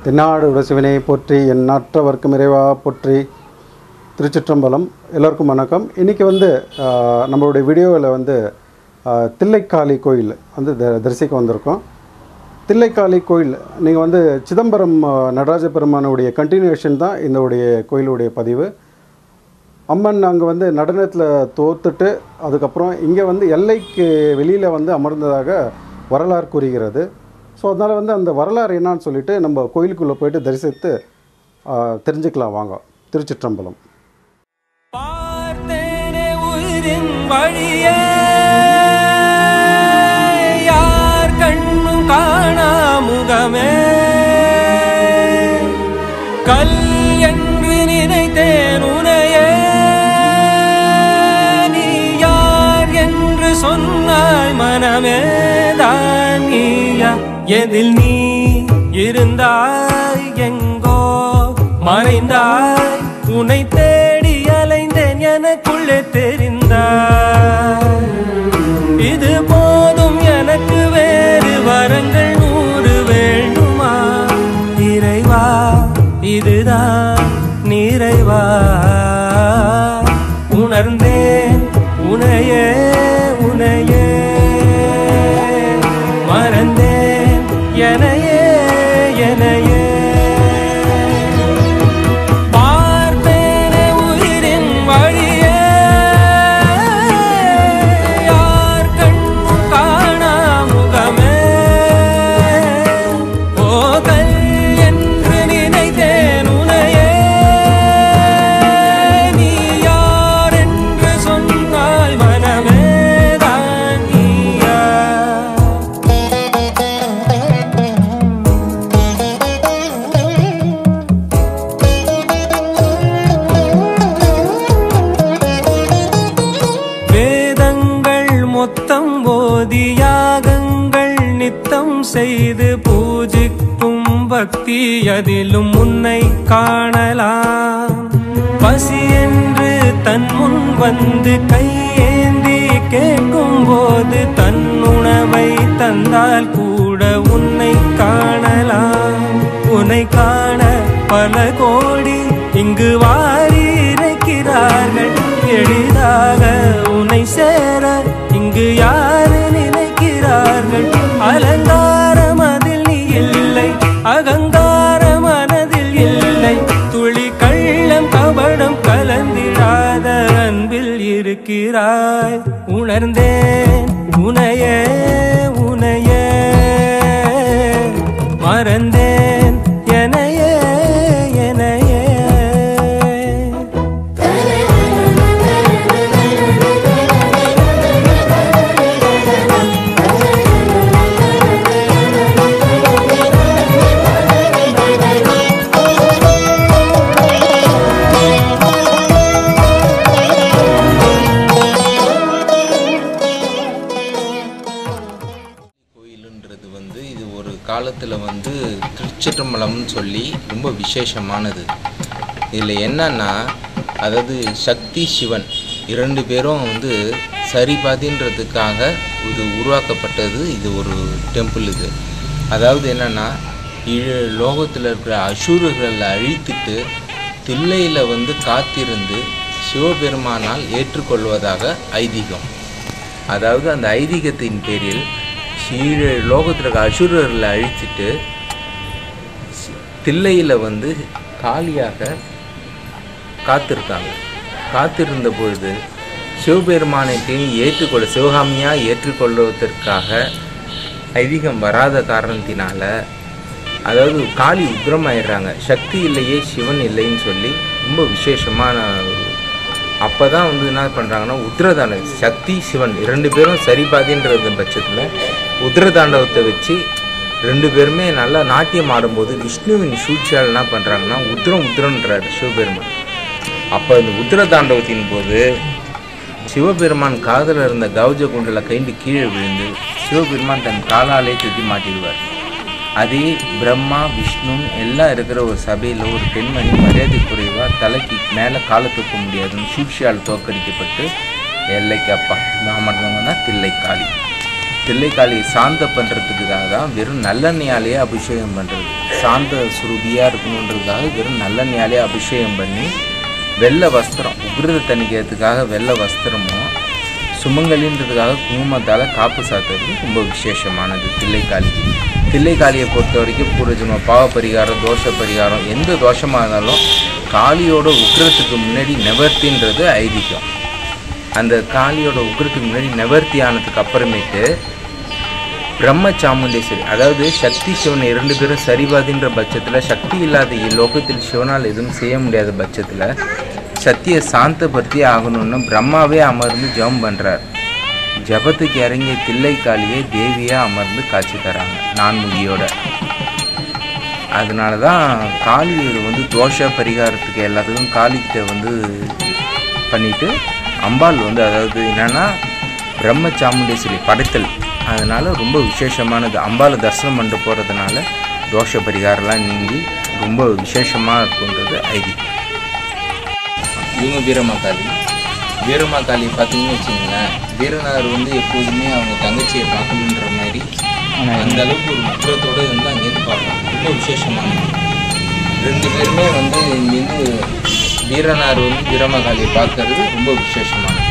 தென்னாடு உடசிவினை போற்றி என் நாற்றவர்க்கும் இறைவா போற்றி திருச்சிற்றம்பலம் எல்லோருக்கும் வணக்கம் இன்றைக்கி வந்து ஆஹ், நம்மளுடைய வீடியோவில் வந்து ஆஹ், தில்லைக்காளி கோயில் வந்து த- தரிசிக்க வந்திருக்கோம் தில்லைக்காளி கோயில் நீங்கள் வந்து சிதம்பரம் ஆஹ், நடராஜ பெருமானுடைய கண்டினியூஷன் தான் இதோடைய கோயிலுடைய பதிவு அம்மன் அங்கே வந்து நடனத்தில் தோத்துட்டு அதுக்கப்புறம் இங்கே வந்து எல்லைக்கு வெளியில் வந்து அமர்ந்ததாக வரலாறு கூறுகிறது ஸோ அதனால் வந்து அந்த வரலாறு என்னான்னு சொல்லிட்டு நம்ம கோயிலுக்குள்ளே போயிட்டு தரிசித்து ஆ, தெரிஞ்சுக்கலாம் வாங்க திருச்சிற்றம்பலம் பார்த்தேனே உயிரின் வழியே யார் கண்ணும் காணா முகமே கல் என்று நினைத்தேன் உனையே நீ யார் என்று சொன்னாய் மனமே தான் நீயா எதில் நீ இருந்தாய் எங்கோ மறைந்தாய் உன்னை தேடி அலைந்தேன் எனக்குள்ளே தெரிந்தாய் இது போதும் எனக்கு வேறு வரங்கள் நூறு வேண்டுமா இறைவா இதுதான் நிறைவா உணர்ந்தேன் உனையே உனையே மறந்தேன் எனையே எனையே பார்த்தேனே உயிரின் வழியே யார் கண்ணும் காணா முகமே போகல் என்று நினைத்தேன் உனையே நீ யார் என்று சொன்னால் மனமே தான் நீயா வேதங்கள் மொத்தம் ஓதி யாகங்கள் நித்தம் செய்து பூஜிக்கும் பக்தி அதிலும் உன்னை காணலாம் பசி என்று தன் முன் வந்து கையேந்தி கேட்கும் போது தன் உணவை தந்தால் கூட உன்னை காணலாம் உன்னை காண பல கோடி இங்கு வாரி இறைக்கிறார்கள் எளிதாக உன்னை சேர இங்கு யாரு நினைக்கிறார்கள் அலங்காரம் அதில் நீ இல்லை அகங்கார மனதில் இல்லை துளி கள்ளம் கபடம் கலந்திடாத அன்பில் இருக்கிறாய் உணர்ந்தேன் உனையே உனையே மறந்தேன் எனையே எனையே கோயிலுன்றது வந்து இது ஒரு காலத்தில் வந்து திருச்சிற்றம்பலம்னு சொல்லி ரொம்ப விசேஷமானது இதில் என்னன்னா அதாவது சக்தி சிவன் இரண்டு பேரும் வந்து சரிபாதின்றதுக்காக இது உருவாக்கப்பட்டது இது ஒரு டெம்பிள் இது அதாவது என்னன்னா இழு லோகத்தில் இருக்கிற அசுரர்களை அழித்துட்டு தில்லையில் வந்து காத்திருந்து சிவபெருமானால் ஏற்றுக்கொள்வதாக ஐதீகம் அதாவது அந்த ஐதீகத்தின் பேரில் சீழ லோகத்தில் இருக்க அசுரர்களை அழிச்சிட்டு சி- தில்லையில் வந்து காலியாக காத்திருக்காங்க காத்திருந்த பொழுது சிவபெருமானுக்கு ஏற்றுக்கொள்ள சிவகாமியாக ஏற்றுக்கொள்வதற்காக ஐதீகம் வராத காரணத்தினால அதாவது காளி உக்ரமாயிடுறாங்க சக்தி இல்லையே சிவன் இல்லைன்னு சொல்லி ரொம்ப விசேஷமான அப்போ தான் வந்து என்ன பண்ணுறாங்கன்னா உத்ரதாண்டம் சக்தி சிவன் இரண்டு பேரும் சரிபாதின்றது பட்சத்தில் உத்ரதாண்டவத்தை வச்சு ரெண்டு பேருமே நல்லா நாட்டியம் ஆடும்போது விஷ்ணுவின் சூழ்ச்சியால் என்ன பண்ணுறாங்கன்னா உத்ரம் உத்ரன்றார் சிவபெருமான் அப்போ இந்த உத்ரதாண்டவத்தின் போது சிவபெருமான் காதில் இருந்த கௌஜ குண்டல கைண்டு கீழே விழுந்து சிவபெருமான் தன் காலாலே தூக்கி மாட்டிடுவார் அதே பிரம்மா விஷ்ணு எல்லாம் இருக்கிற ஒரு சபையில் ஒரு பெண்மணி மரியாதை குறைவாக தலைக்கு மேலே காலை தூக்க முடியாதுன்னு சூழ்ச்சியால் தோற்கடிக்கப்பட்டு எல்லைக்கு அப்பா நான் மட்டும்தான் தில்லை காளி தில்லைக்காளியை சாந்த பண்ணுறதுக்காக தான் வெறும் நல்லெண்ணெயாலேயே அபிஷேகம் பண்ணுறது சாந்த சுரூபியாக இருக்கணுன்றதுக்காக வெறும் நல்லெண்ணெயாலே அபிஷேகம் பண்ணி வெள்ளை வஸ்திரம் உகிரத தணிக்கிறதுக்காக வெள்ளை வஸ்திரமும் சுமங்கலின்றதுக்காக குங்குமத்தால் காப்பு சாத்துறது ரொம்ப விசேஷமானது தில்லைக்காளிக்கு தில்லைக்காளியை பொறுத்த வரைக்கும் பூர்வஜன்ம பாவ பரிகாரம் தோஷ பரிகாரம் எந்த தோஷமாக இருந்தாலும் காளியோட உக்கிரத்துக்கு முன்னாடி நிவர்த்தின்றது ஐதீகம் அந்த காளியோட உக்கிரத்துக்கு முன்னாடி நிவர்த்தி ஆனதுக்கு அப்புறமேட்டு பிரம்ம சாமுண்டேஸ்வரி அதாவது சக்தி சிவன் இரண்டு பேரும் சரிபாதின்ற பட்சத்தில் சக்தி இல்லாத லோகத்தில் சிவனால் எதுவும் செய்ய முடியாத பட்சத்தில் சக்தியை சாந்தப்படுத்தி ஆகணும்னு பிரம்மாவே அமர்ந்து ஜெபம் பண்ணுறார் ஜபத்துக்கு இறங்கிய தில்லைக்காளியே தேவியாக அமர்ந்து காட்சி தராங்க நான்முகியோட அதனால தான் காளி வந்து தோஷ பரிகாரத்துக்கு எல்லாத்துக்கும் காளிக்கிட்ட வந்து பண்ணிட்டு அம்பாள் வந்து அதாவது என்னன்னா பிரம்ம சாமுண்டேஸ்வரி படைத்தல் அதனால ரொம்ப விசேஷமானது அம்பாளை தரிசனம் பண்ணிட்டு போகிறதுனால தோஷ பரிகாரம்லாம் நீங்கி ரொம்ப விசேஷமாக இருக்குன்றது ஐதீகம் இவங்க வீரமாக்காளி வீரமாக்காளி பார்த்தீங்கன்னு வச்சுங்களேன் வீரனார் வந்து எப்போதுமே அவங்க தங்கச்சியை பார்க்கணுன்ற மாதிரி அந்த அளவுக்கு ஒரு உத்திரத்தோடு வந்து அங்கேருந்து பார்ப்பாங்க ரொம்ப விசேஷமானது ரெண்டு பேருமே வந்து இங்கேருந்து வீரனார் வந்து வீரமாகாளியை பார்க்கறது ரொம்ப விசேஷமானது